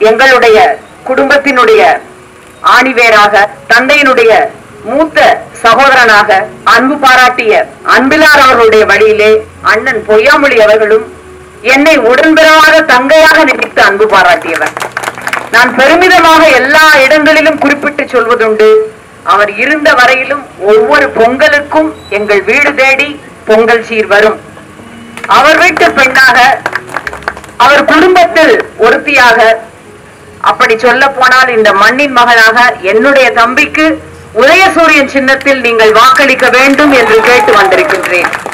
எங்களுடைய குடும்பத்தினுடைய ஆணிவேராக தந்தையினுடைய மூத்த சகோதரனாக அன்பு பாராட்டிய அன்பிலார் அவர்களுடைய வழியிலே அண்ணன் பொய்யாமொழி அவர்களும் என்னை உடன்பிறவாத தங்கையாக நினைத்து அன்பு பாராட்டியவர் நான் பெருமிதமாக எல்லா இடங்களிலும் குறிப்பிட்டு சொல்வதுண்டு அவர் இருந்த வரையிலும் ஒவ்வொரு பொங்கலுக்கும் எங்கள் வீடு தேடி பொங்கல் சீர் வரும் அவர் வீட்டு பெண்ணாக அவர் குடும்பத்தில் ஒருத்தியாக அப்படி சொல்ல போனால் இந்த மண்ணின் மகனாக என்னுடைய தம்பிக்கு உதயசூரியன் சின்னத்தில் நீங்கள் வாக்களிக்க வேண்டும் என்று கேட்டு வந்திருக்கின்றேன்